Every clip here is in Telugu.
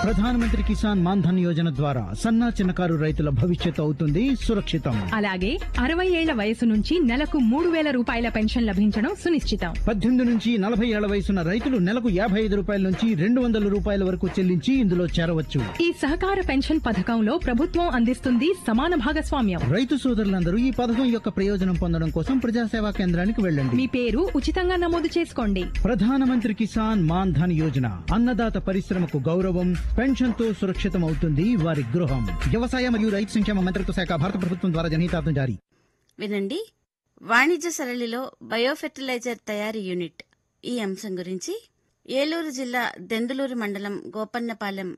ప్రధానమంత్రి కిసాన్ మాన్ ధన్ యోజన ద్వారా సన్నా చిన్నకారు రైతుల భవిష్యత్తు అవుతుంది సురక్షితం అలాగే అరవై ఏళ్ల వయసు నుంచి నెలకు మూడు వేల రూపాయల పెన్షన్ లభించడం సునిశ్చితం పద్దెనిమిది నుంచి నలభై ఏళ్ల వయసున్న రైతులు నెలకు యాభై ఐదు రూపాయల నుంచి రెండు వందల రూపాయల వరకు చెల్లించి ఇందులో చేరవచ్చు ఈ సహకార పెన్షన్ పథకంలో ప్రభుత్వం అందిస్తుంది సమాన భాగస్వామ్యం రైతు సోదరులందరూ ఈ పథకం యొక్క ప్రయోజనం పొందడం కోసం ప్రజాసేవా కేంద్రానికి వెళ్ళండి మీ పేరు ఉచితంగా నమోదు చేసుకోండి ప్రధానమంత్రి కిసాన్ మాన్ ధన్ యోజన అన్నదాత పరిశ్రమకు గౌరవం పెన్షన్ తో సురక్షితం అవుతుంది వారి గృహం వ్యవసాయ మరియు రైతు సంక్షేమ మంత్రిత్వ శాఖ భారత ప్రభుత్వం ద్వారా జనహితార్థం జారీ వినండి వాణిజ్య సరళిలో బయోఫెర్టిలైజర్ తయారీ యూనిట్ ఈ అంశం గురించి ఏలూరు జిల్లా దెందులూరు మండలం గోపన్నపాలెం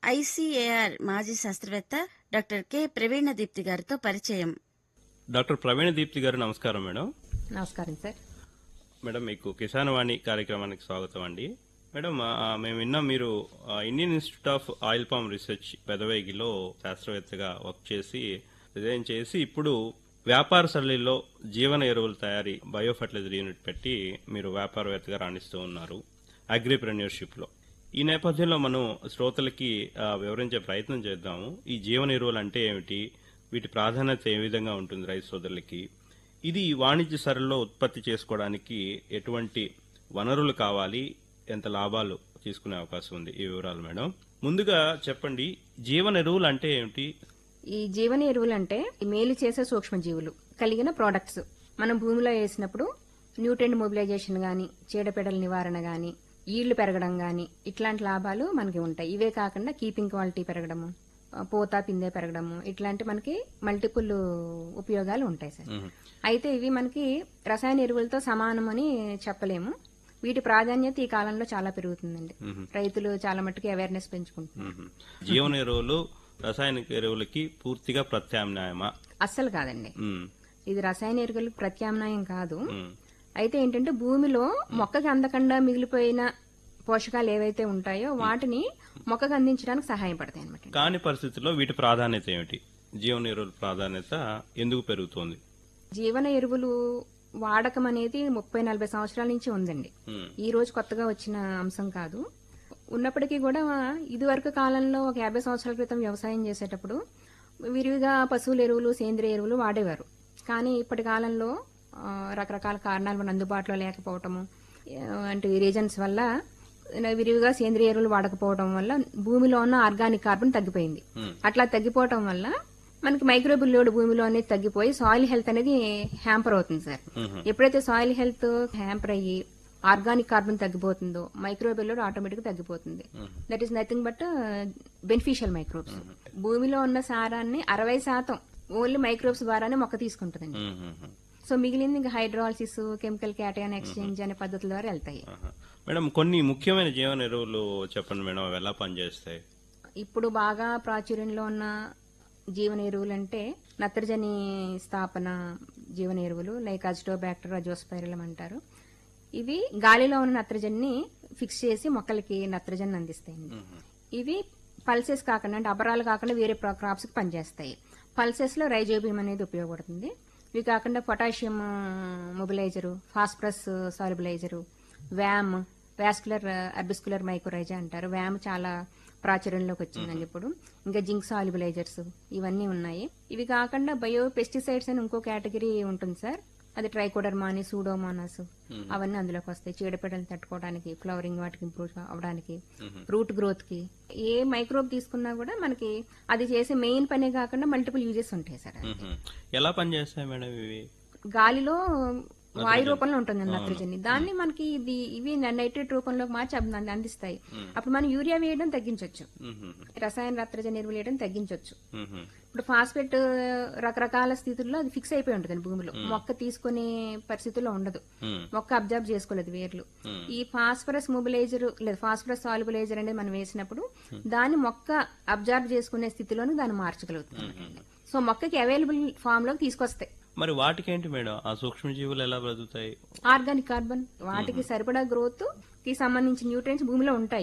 ఐసీఏఆర్ మాజీ శాస్త్రవేత్త డాక్టర్ కె ప్రవీణ దీప్తి గారితో పరిచయం డాక్టర్ ప్రవీణ దీప్తి గారు నమస్కారం మేడం నమస్కారం సార్ మేడం మీకు కిసాన్ వాణి కార్యక్రమానికి స్వాగతం అండి మేడం ఆ, మేము విన్నాం మీరు ఆ, Indian institute of oil palm research పెదవేగిలో శాస్త్రవేత్తగా వర్క్ చేసి రిజైన్ చేసి ఇప్పుడు వ్యాపార సరళిలో జీవన ఎరువుల తయారీ బయో ఫర్టిలైజర్ యూనిట్ పెట్టి మీరు వ్యాపారవేత్తగా రాణిస్తూ ఉన్నారు అగ్రిప్రెన్యూర్షిప్ లో ఈ నేపథ్యంలో మనం శ్రోతలకి ఆ, వివరించే ప్రయత్నం చేద్దాము ఈ జీవన ఎరువులు అంటే ఏమిటి వీటి ప్రాధాన్యత ఏ విధంగా ఉంటుంది రైతు సోదరులకి ఇది వాణిజ్య సరళిలో ఉత్పత్తి చేసుకోవడానికి ఎటువంటి వనరులు కావాలి ఎంత లాభాలు తీసుకునే అవకాశం ఉంది ఈ వివరాలు మేడం ముందుగా చెప్పండి జీవన ఎరువులు అంటే ఏమిటి ఈ జీవన ఎరువులు అంటే ఈ మేలు చేసే సూక్ష్మజీవులు కలిగిన ప్రోడక్ట్స్ మనం భూమిలో వేసినప్పుడు న్యూట్రెంట్ మొబిలైజేషన్ గాని చీడపీడల నివారణ గాని ఈళ్లు పెరగడం గాని ఇట్లాంటి లాభాలు మనకి ఉంటాయి ఇవే కాకుండా కీపింగ్ క్వాలిటీ పెరగడము ఆ, పూత పిందె పెరగడము ఇట్లాంటి మనకి మల్టిపుల్ ఉపయోగాలు ఉంటాయి సార్ అయితే ఇవి మనకి రసాయన ఎరువులతో సమానమని చెప్పలేము వీటి ప్రాధాన్యత ఈ కాలంలో చాలా పెరుగుతుందండి రైతులు చాలా మట్టుకు అవేర్నెస్ పెంచుకుంటున్నారు మ్మ్. జీవన ఎరువులు రసాయనిక ఎరువులకి పూర్తిగా ప్రత్యామ్నాయమా అస్సలు కాదండి మ్మ్. ఇది రసాయన ఎరువులు ప్రత్యామ్నాయం కాదు మ్మ్. అయితే ఏంటంటే భూమిలో మొక్కకి అందకుండా మిగిలిపోయిన పోషకాలు ఏవైతే ఉంటాయో వాటిని మొక్కకు అందించడానికి సహాయపడతాయి అనమాట కాని పరిస్థితుల్లో వీటి ప్రాధాన్యత ఏమిటి జీవన ఎరువుల ప్రాధాన్యత ఎందుకు పెరుగుతోంది జీవన ఎరువులు వాడకం అనేది ముప్పై నలభై సంవత్సరాల నుంచి ఉందండి మ్మ్. ఈ రోజు కొత్తగా వచ్చిన అంశం కాదు ఉన్నప్పటికీ కూడా ఇదివరకు కాలంలో ఒక యాభై సంవత్సరాల క్రితం వ్యవసాయం చేసేటప్పుడు విరివిగా పశువుల ఎరువులు సేంద్రియ ఎరువులు వాడేవారు కానీ ఇప్పటి కాలంలో ఆ, రకరకాల కారణాలు మన అందుబాటులో లేకపోవటము ఆ, అంటే రీజన్స్ వల్ల విరివిగా సేంద్రియ ఎరువులు వాడకపోవడం వల్ల భూమిలో ఉన్న ఆర్గానిక్ కార్బన్ తగ్గిపోయింది అట్లా తగ్గిపోవటం వల్ల మనకి మైక్రోబిల్ లోడ్ భూమిలో అనేది తగ్గిపోయి సాయిల్ హెల్త్ అనేది హ్యాంపర్ అవుతుంది సార్ ఎప్పుడైతే సాయిల్ హెల్త్ హ్యాంపర్ అయ్యి ఆర్గానిక్ కార్బన్ తగ్గిపోతుందో మైక్రోబిల్ లోడ్ ఆటోమేటిక్ తగ్గిపోతుంది that is nothing but beneficial microbes భూమిలో ఉన్న సారాన్ని అరవై శాతం ఓన్లీ మైక్రోబ్స్ ద్వారానే మొక్క తీసుకుంటుందండి మ్మ్. మ్మ్. సో మిగిలింది ఇంకా హైడ్రాలసిస్ కెమికల్ క్యాటయాన్ ఎక్స్చేంజ్ అనే పద్ధతుల ద్వారా వెళ్తాయి ఆహా. మేడం కొన్ని ముఖ్యమైన జీవన ఎరువులు చెప్పండి మేడం అవి ఎలా పనిచేస్తాయి ఇప్పుడు బాగా ప్రాచుర్యంలో ఉన్న జీవన ఎరువులు అంటే నత్రజని స్థాపన జీవన ఎరువులు లైక్ అజిటోబ్యాక్టర్ అజోస్పైరలం అంటారు ఇవి గాలిలో ఉన్న నత్రజనిని ఫిక్స్ చేసి మొక్కలకి నత్రజని అందిస్తాయండి ఇవి పల్సెస్ కాకుండా అంటే అపరాలు కాకుండా వేరే క్రాప్స్ కి పనిచేస్తాయి పల్సెస్ లో రైజోబియం అనేది ఉపయోగపడుతుంది ఇవి కాకుండా potassium mobiliser phosphorus solubiliser VAM vascular arbuscular mycorrhiza అంటారు వ్యామ్ చాలా ప్రాచుర్యంలోకి వచ్చిందండి ఇప్పుడు ఇంకా జింక్ సాలిబిలైజర్స్ ఇవన్నీ ఉన్నాయి ఇవి కాకుండా బయో పెస్టిసైడ్స్ అని ఇంకో కేటగిరీ ఉంటుంది సార్ అది ట్రైకోడర్మాని సూడోమోనాస్ అవన్నీ అందులోకి వస్తాయి చీడపీడలు తట్టుకోవడానికి ఫ్లవరింగ్ వాటికి ఇంప్రూవ్ అవడానికి రూట్ గ్రోత్ కి ఏ మైక్రోబ్ తీసుకున్నా కూడా మనకి అది చేసే మెయిన్ పనే కాకుండా మల్టిపుల్ యూజెస్ ఉంటాయి సార్ మ్మ్. ఎలా పనిచేస్తాయి మేడం ఇవి గాలిలో వాయు రూపంలో ఉంటుంది నత్రజని దాన్ని మనకి ఇది ఇవి నైట్రేట్ రూపంలోకి మార్చి అవి అందిస్తాయి అప్పుడు మనం యూరియా వేయడం తగ్గించవచ్చు మ్మ్. రసాయన నత్రజని ఎరువులు వేయడం తగ్గించవచ్చు మ్మ్. ఇప్పుడు ఫాస్ఫేట్ రకరకాల స్థితుల్లో అది ఫిక్స్ అయిపోయి ఉంటుంది భూమిలో మొక్క తీసుకునే పరిస్థితుల్లో ఉండదు మ్మ్. మొక్క అబ్జర్వ్ చేసుకోలేదు వేర్లు ఈ ఫాస్ఫరస్ మొబిలైజర్ లేదా ఫాస్ఫరస్ సాల్బులైజర్ అనేది మనం వేసినప్పుడు దాన్ని మొక్క అబ్జర్వ్ చేసుకునే స్థితిలోనే దాన్ని మార్చగలుగుతుంది సో మొక్కకి అవైలబుల్ ఫామ్ లోకి తీసుకొస్తాయి మరి వాటికేంటి మేడం ఆ సూక్ష్మజీవులు ఎలా బ్రతుకుతాయి ఆర్గానిక్ కార్బన్ వాటికి సరిపడా గ్రోత్ కి సంబంధించిన న్యూట్రియన్స్ భూమిలో ఉంటాయి